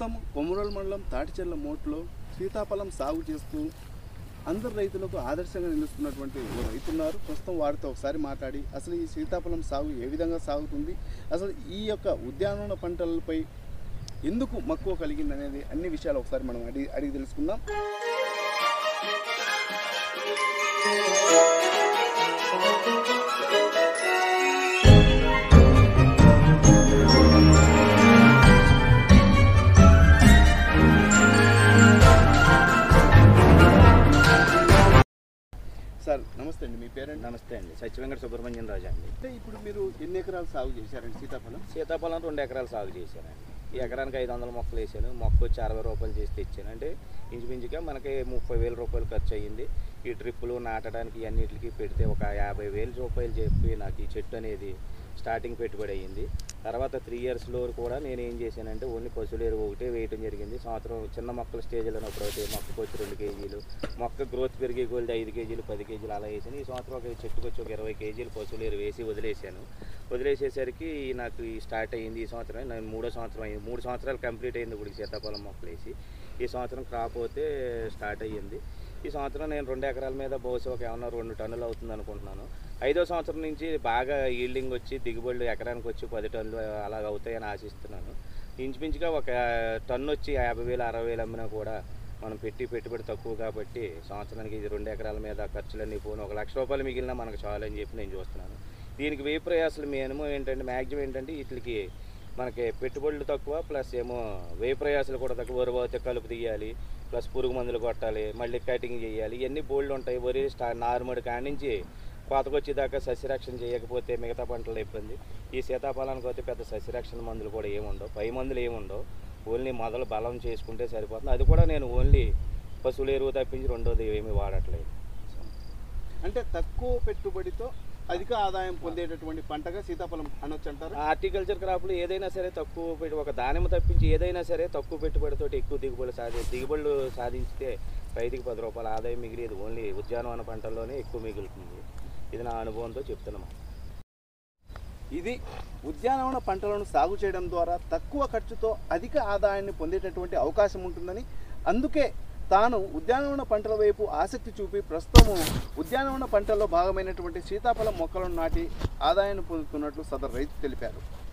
ప్రస్తుతం కొమరోల్ మండలం తాటిచెర్ల మోట్లో సీతాఫలం సాగు చేస్తూ అందరు రైతులకు ఆదర్శంగా నిలుస్తున్నటువంటి ఓ రైతు ఉన్నారు ప్రస్తుతం వారితో ఒకసారి మాట్లాడి అసలు ఈ సీతాఫలం సాగు ఏ విధంగా సాగుతుంది అసలు ఈ యొక్క ఉద్యానవన పంటలపై ఎందుకు మక్కువ కలిగింది అనేది అన్ని విషయాలు ఒకసారి మనం అడిగి అడిగి తెలుసుకుందాం సార్ నమస్తే అండి మీ పేరెంట్ నమస్తే అండి సత్యవెంకట సుబ్రహ్మణ్యం రాజు అండి అంటే ఇప్పుడు మీరు ఎన్ని ఎకరాలు సాగు చేశారండి సీతాఫలం సీతాఫలం రెండు ఎకరాలు సాగు చేశానండి ఈ ఎకరానికి ఐదు వందల మొక్కలు వేసాను మొక్క వచ్చి అరవై రూపాయలు చేసి తెచ్చాను అంటే ఇంచుమించుగా మనకి ముప్పై వేల రూపాయలు ఖర్చు అయ్యింది ఈ ట్రిప్పులు నాటడానికి అన్నిటికి పెడితే ఒక యాభై వేల రూపాయలు చెప్పి నాకు ఈ చెట్టు అనేది స్టార్టింగ్ పెట్టుబడి అయ్యింది తర్వాత త్రీ ఇయర్స్లో కూడా నేను ఏం చేశానంటే ఓన్లీ పశువుల ఎరువు ఒకటే వేయటం జరిగింది సంవత్సరం చిన్న మొక్కల స్టేజ్లో ఉన్నప్పుడు అయితే మొక్కకు వచ్చి రెండు కేజీలు మొక్క గ్రోత్ పెరిగే కొలిది ఐదు కేజీలు పది కేజీలు అలా వేసాను ఈ సంవత్సరం ఒక చెట్టుకు వచ్చి ఒక ఇరవై కేజీలు పశువుల ఎరువు వేసి వదిలేసాను వదిలేసేసరికి నాకు ఈ స్టార్ట్ అయ్యింది ఈ సంవత్సరం నేను మూడో సంవత్సరం అయింది మూడు సంవత్సరాలు కంప్లీట్ అయింది ఇప్పుడు ఈ సీతాఫలం మొక్కలు వేసి ఈ సంవత్సరం క్రాప్ అయితే స్టార్ట్ అయ్యింది ఈ సంవత్సరం నేను రెండు ఎకరాల మీద బహుశా ఒక ఏమన్నా రెండు టన్నులు అవుతుంది అనుకుంటున్నాను ఐదో సంవత్సరం నుంచి బాగా ఈల్డింగ్ వచ్చి దిగుబడులు ఎకరానికి వచ్చి పది టన్నులు అలాగ అవుతాయని ఆశిస్తున్నాను ఇంచుమించుగా ఒక టన్ను వచ్చి యాభై వేలు అరవై వేలు అమ్మినా కూడా మనం పెట్టి పెట్టుబడి తక్కువ కాబట్టి సంవత్సరానికి ఇది రెండు ఎకరాల మీద ఖర్చులన్నీ పోను ఒక లక్ష రూపాయలు మిగిలినా మనకు చాలు అని చెప్పి నేను చూస్తున్నాను దీనికి వ్యయ ప్రయాసాలు మినిమం ఏంటంటే మ్యాక్సిమం ఏంటంటే వీటికి మనకి పెట్టుబడులు తక్కువ ప్లస్ ఏమో వ్యయ ప్రయాసాలు కూడా తక్కువ వరి పోతే కలుపు తీయాలి ప్లస్ పురుగు మందులు కొట్టాలి మళ్ళీ కటింగ్ చేయాలి ఇవన్నీ బోల్డ్ ఉంటాయి వరి స్టా నారుమడి కాడి నుంచి కోతకొచ్చేదాకా సస్యరక్షణ చేయకపోతే మిగతా పంటలు ఇబ్బంది ఈ సీతాఫలానికి అయితే పెద్ద సస్యరక్షణ మందులు కూడా ఏముండవు పై మందులు ఏముండవు ఓన్లీ మొదలు బలం చేసుకుంటే సరిపోతుంది అది కూడా నేను ఓన్లీ పశువుల ఎరువు తప్పించి రెండోది ఏమీ వాడట్లేదు అంటే తక్కువ పెట్టుబడితో అధిక ఆదాయం పొందేటటువంటి పంటగా సీతాఫలం అనొచ్చు అంటారు హార్టికల్చర్ క్రాప్లు ఏదైనా సరే తక్కువ పెట్టి ఒక దానిమ్మ తప్పించి ఏదైనా సరే తక్కువ పెట్టుబడితో ఎక్కువ దిగుబడులు సాధి దిగుబడులు సాధించితే రైతుకి పది రూపాయల ఆదాయం మిగిలేదు ఓన్లీ ఉద్యానవన పంటల్లోనే ఎక్కువ మిగులుతుంది ఇది నా అనుభవంతో చెప్తున్నాము ఇది ఉద్యానవన పంటలను సాగు చేయడం ద్వారా తక్కువ ఖర్చుతో అధిక ఆదాయాన్ని పొందేటటువంటి అవకాశం ఉంటుందని అందుకే తాను ఉద్యానవన పంటల వైపు ఆసక్తి చూపి ప్రస్తుతము ఉద్యానవన పంటల్లో భాగమైనటువంటి సీతాఫలం మొక్కలను నాటి ఆదాయాన్ని పొందుతున్నట్లు సదరు రైతు తెలిపారు